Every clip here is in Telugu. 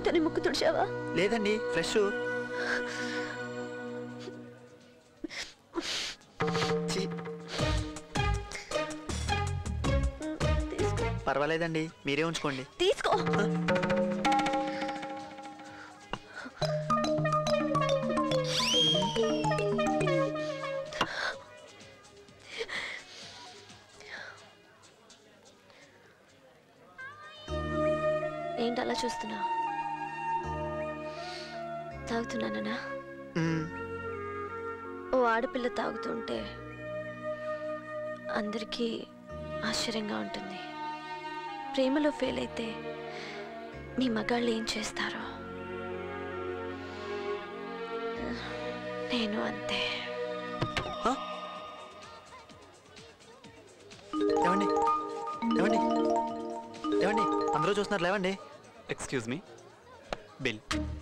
దీంతోనే ముక్కు తుడిచావా లేదండి ఫ్రెష్ ఛీ, తీసుకో పర్వాలేదండి మీరే ఉంచుకోండి తీసుకో ఏంటి అలా చూస్తున్నా తాగుతున్నానా మ్మ్. ఓ ఆడపిల్ల తాగుతుంటే అందరికీ ఆశ్చర్యంగా ఉంటుంది ప్రేమలో ఫెయిల్ అయితే మీ మగాళ్ళు ఏం చేస్తారో నేను అంతే ఏమండి ఏమండి ఏమండి అందరూ చూస్తున్నారు లేవండి excuse me bill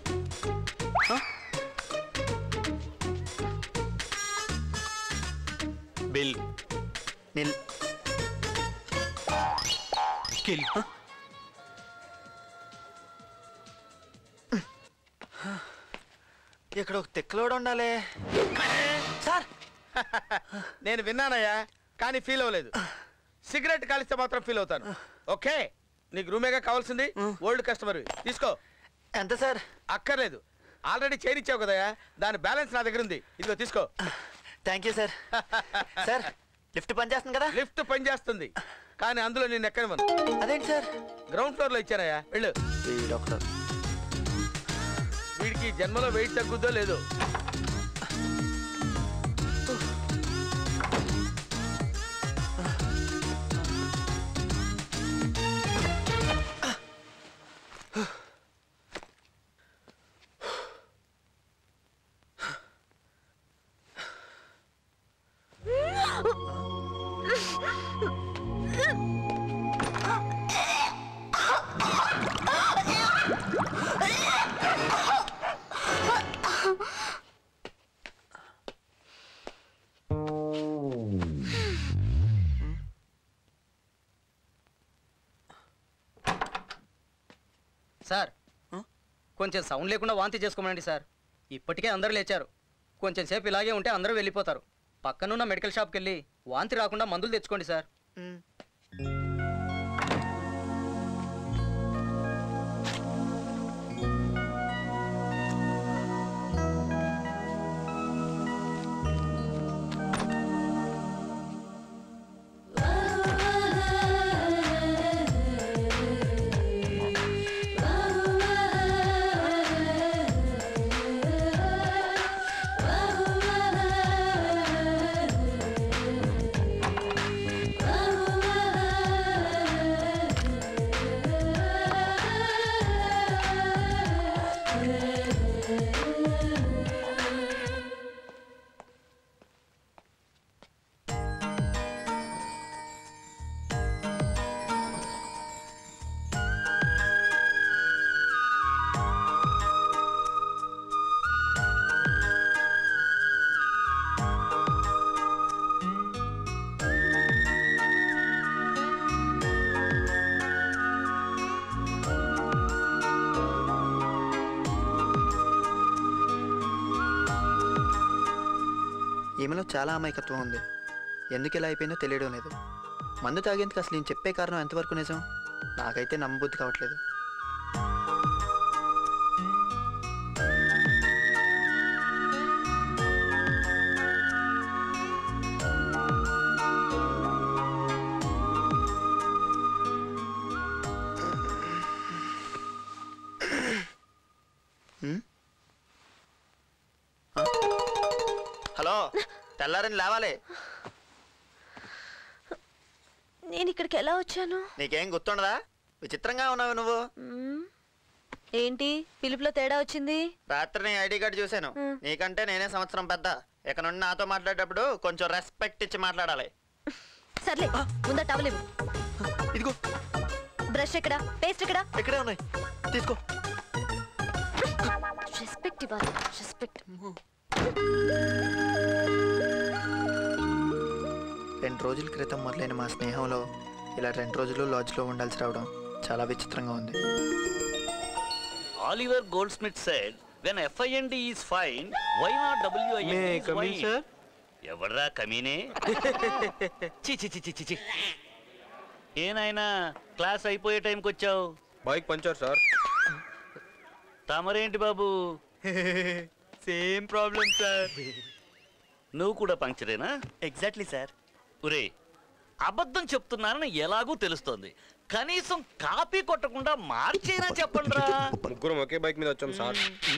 bill nil kill ఇక్కడ ఒక తెక్కలోడు ఉండాలి సార్ నేను విన్నానయ్యా కానీ ఫీల్ అవ్వలేదు సిగరెట్ కాలిస్తే మాత్రం ఫీల్ అవుతాను ఓకే నీకు రూమేగా కావాల్సింది ఓల్డ్ కస్టమర్ తీసుకో ఎంత సార్ అక్కర్లేదు ఆల్రెడీ చేరిచ్చావు కదయ్యా దాని బ్యాలెన్స్ నా దగ్గర ఉంది ఇదిగో తీసుకో thank you sir sir lift పనిచేస్తుంది కదా లిఫ్ట్ పని చేస్తుంది కానీ అందులో నేను ఎక్కనివ్వను అదేంటి సార్ గ్రౌండ్ ఫ్లోర్ లో ఇచ్చానయ్యా వెళ్ళు డాక్టర్ వీడికి జన్మలో వెయిట్ తగ్గుద్దో లేదో సార్ కొంచెం సౌండ్ లేకుండా వాంతి చేసుకోమనండి సార్ ఇప్పటికే అందరూ లేచారు కొంచెం సేపు ఇలాగే ఉంటే అందరూ వెళ్ళిపోతారు పక్కనున్న మెడికల్ షాప్కి వెళ్ళి వాంతి రాకుండా మందులు తెచ్చుకోండి సార్ ఈమెలో చాలా అమాయకత్వం ఉంది ఎందుకు ఇలా అయిపోయిందో తెలియడం లేదు మందు తాగేందుకు అసలు నేను చెప్పే కారణం ఎంతవరకు నిజం నాకైతే నమ్మబుద్ధి కావట్లేదు హ్మ్? ఆ? హలో తెల్లారని లేవాలి నేను ఇక్కడికి ఎలా వచ్చాను నీకేం గుర్తుండదా విచిత్రంగా ఉన్నావు నువ్వు మ్మ్. ఏంటి పిలుపులో తేడా వచ్చింది రాత్రి నీ ఐడి కార్డు చూశాను మ్. నీకంటే నేనే సంవత్సరం పెద్ద ఇక నుండి నాతో మాట్లాడేటప్పుడు కొంచెం రెస్పెక్ట్ ఇచ్చి మాట్లాడాలి సర్లే ముందా టవల్ ఇవ్వు ఇదిగో బ్రష్ ఎక్కడ పేస్ట్ ఎక్కడ ఇక్కడే ఉన్నాయి తీసుకో రెస్పెక్ట్ ఇవ్వాలి రెస్పెక్ట్ రెండు రోజుల క్రితం మొదలైన మా స్నేహంలో ఇలా రెండు రోజులు లాడ్జ్లో ఉండాల్సి రావడం చాలా విచిత్రంగా ఉంది Oliver Goldsmith said, when FIND is fine, why not WIND May I is come in, fine? sir? ఎవర్రా కమీనే చి చి చి చి చి చి ఏనాయనా క్లాస్ అయిపోయే టైంకి వచ్చావు బైక్ పంచర్ సార్ తమరేంటి బాబు సేమ్ ప్రాబ్లం సార్ నువ్వు కూడా పంక్చరేనా ఎగ్జాక్ట్లీ సార్ ఒరే అబద్ధం చెప్తున్నానని ఎలాగూ తెలుస్తోంది కనీసం కాపీ కొట్టకుండా మార్చేనా చెప్పండిరా ముగ్గురం ఒకే బైక్ మీద వచ్చాం సార్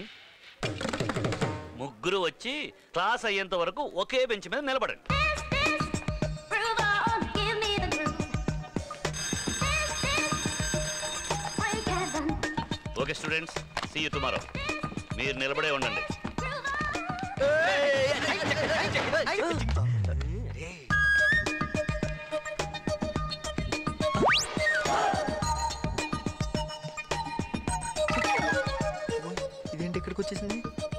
ముగ్గురు వచ్చి క్లాస్ అయ్యేంత వరకు ఒకే బెంచ్ మీద నిలబడండి Groove on, give me the groove. Break heaven. Okay students see you tomorrow మీరు నిలబడే ఉండండి ఇదేంటి ఇక్కడికి వచ్చేసింది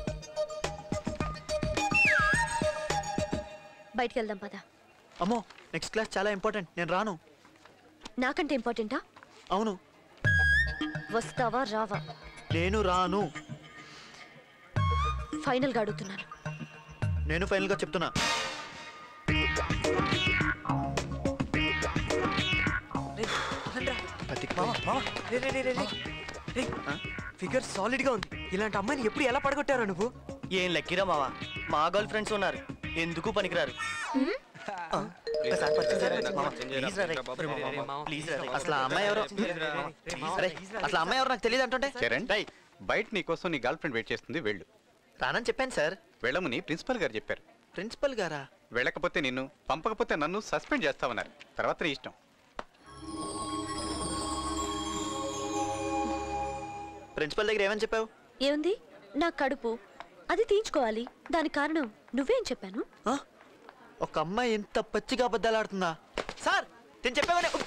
బయటికి వెళ్దాం పద అమ్మో నెక్స్ట్ క్లాస్ చాలా ఇంపార్టెంట్ నేను రాను నాకంటే ఇంపార్టెంటా అవును వస్తావా రావా నేను రాను ఫైనల్గా అడుగుతున్నాను నేను ఫైనల్గా చెప్తున్నా బతికిపోయి. ఫిగర్ సాలిడ్ గా ఉంది ఇలాంటి అమ్మాయిని ఎప్పుడు ఎలా పడగొట్టారా నువ్వు ఏం లక్కీరా మావా మా గర్ల్ ఫ్రెండ్స్ ఉన్నారు ఎందుకు పనికిరారు ఒకసారి పరిచయం చేయరా? మామ, ప్లీజ్ రా రే. ప్లీజ్ రా రే. అసలు ఆ అమ్మాయి ఎవరో అరే అసలు ఆ అమ్మాయి ఎవరో నాకు తెలియదు అంటుంటే చరణ్ బయట నీ కోసం నీ గర్ల్ ఫ్రెండ్ వెయిట్ చేస్తుంది వెళ్ళు రానని చెప్పాను సార్ వెళ్ళమని ప్రిన్సిపల్ గారు చెప్పారు ప్రిన్సిపల్ గారా వెళ్ళకపోతే నిన్ను పంపకపోతే నన్ను సస్పెండ్ చేస్తామన్నారు తర్వాత నీ ఇష్టం ప్రిన్సిపల్ దగ్గర ఏమని చెప్పావు ఏముంది నా కడుపు అది తీయించుకోవాలి దానికి కారణం నువ్వేం చెప్పాను ఆ? ఒక అమ్మాయి ఎంత పచ్చిగా అబద్ధాలు ఆడుతుందా సార్ నేను చెప్పావనే